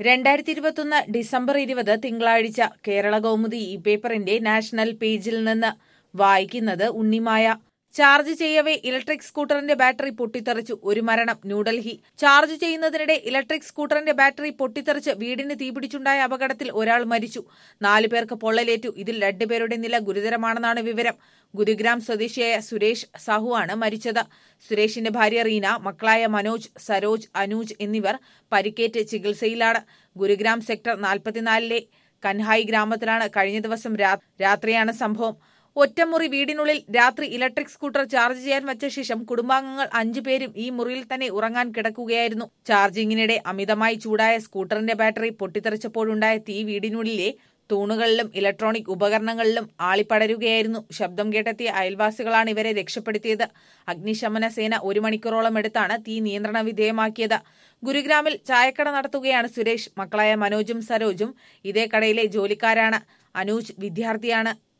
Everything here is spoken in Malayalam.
രണ്ടായിരത്തി ഇരുപത്തൊന്ന് ഡിസംബർ ഇരുപത് തിങ്കളാഴ്ച കേരള കൗമുദി ഈ പേപ്പറിന്റെ നാഷണൽ പേജിൽ നിന്ന് വായിക്കുന്നത് ഉണ്ണിമായ ചാർജ് ചെയ്യവേ ഇലക്ട്രിക് സ്കൂട്ടറിന്റെ ബാറ്ററി പൊട്ടിത്തെറിച്ചു ഒരു മരണം ന്യൂഡൽഹി ചാർജ് ചെയ്യുന്നതിനിടെ ഇലക്ട്രിക് സ്കൂട്ടറിന്റെ ബാറ്ററി പൊട്ടിത്തെറിച്ച് വീടിന് തീപിടിച്ചുണ്ടായ അപകടത്തിൽ ഒരാൾ മരിച്ചു നാലു പേർക്ക് പൊള്ളലേറ്റു ഇതിൽ രണ്ടുപേരുടെ നില ഗുരുതരമാണെന്നാണ് വിവരം ഗുരുഗ്രാം സ്വദേശിയായ സുരേഷ് സാഹു ആണ് മരിച്ചത് സുരേഷിന്റെ ഭാര്യ റീന മക്കളായ മനോജ് സരോജ് അനൂജ് എന്നിവർ പരിക്കേറ്റ് ചികിത്സയിലാണ് ഗുരുഗ്രാം സെക്ടർ നാൽപ്പത്തിനാലിലെ കൻഹായി ഗ്രാമത്തിലാണ് കഴിഞ്ഞ ദിവസം രാ- രാത്രിയാണ് സംഭവം ഒറ്റമുറി വീടിനുള്ളിൽ രാത്രി ഇലക്ട്രിക് സ്കൂട്ടർ ചാർജ് ചെയ്യാൻ വച്ച ശേഷം കുടുംബാംഗങ്ങൾ അഞ്ചു പേരും ഈ മുറിയിൽ തന്നെ ഉറങ്ങാൻ കിടക്കുകയായിരുന്നു ചാർജിങ്ങിനിടെ അമിതമായി ചൂടായ സ്കൂട്ടറിന്റെ ബാറ്ററി പൊട്ടിത്തെറിച്ചപ്പോഴുണ്ടായ തീ വീടിനുള്ളിലെ തൂണുകളിലും ഇലക്ട്രോണിക് ഉപകരണങ്ങളിലും ആളിപ്പടരുകയായിരുന്നു ശബ്ദം കേട്ടെത്തിയ അയൽവാസികളാണ് ഇവരെ രക്ഷപ്പെടുത്തിയത് അഗ്നിശമന സേന ഒരു മണിക്കൂറോളം എടുത്താണ് തീ നിയന്ത്രണ വിധേയമാക്കിയത് ഗുരുഗ്രാമിൽ ചായക്കട നടത്തുകയാണ് സുരേഷ് മക്കളായ മനോജും സരോജും ഇതേ കടയിലെ ജോലിക്കാരാണ് അനൂജ് വിദ്യാർത്ഥിയാണ്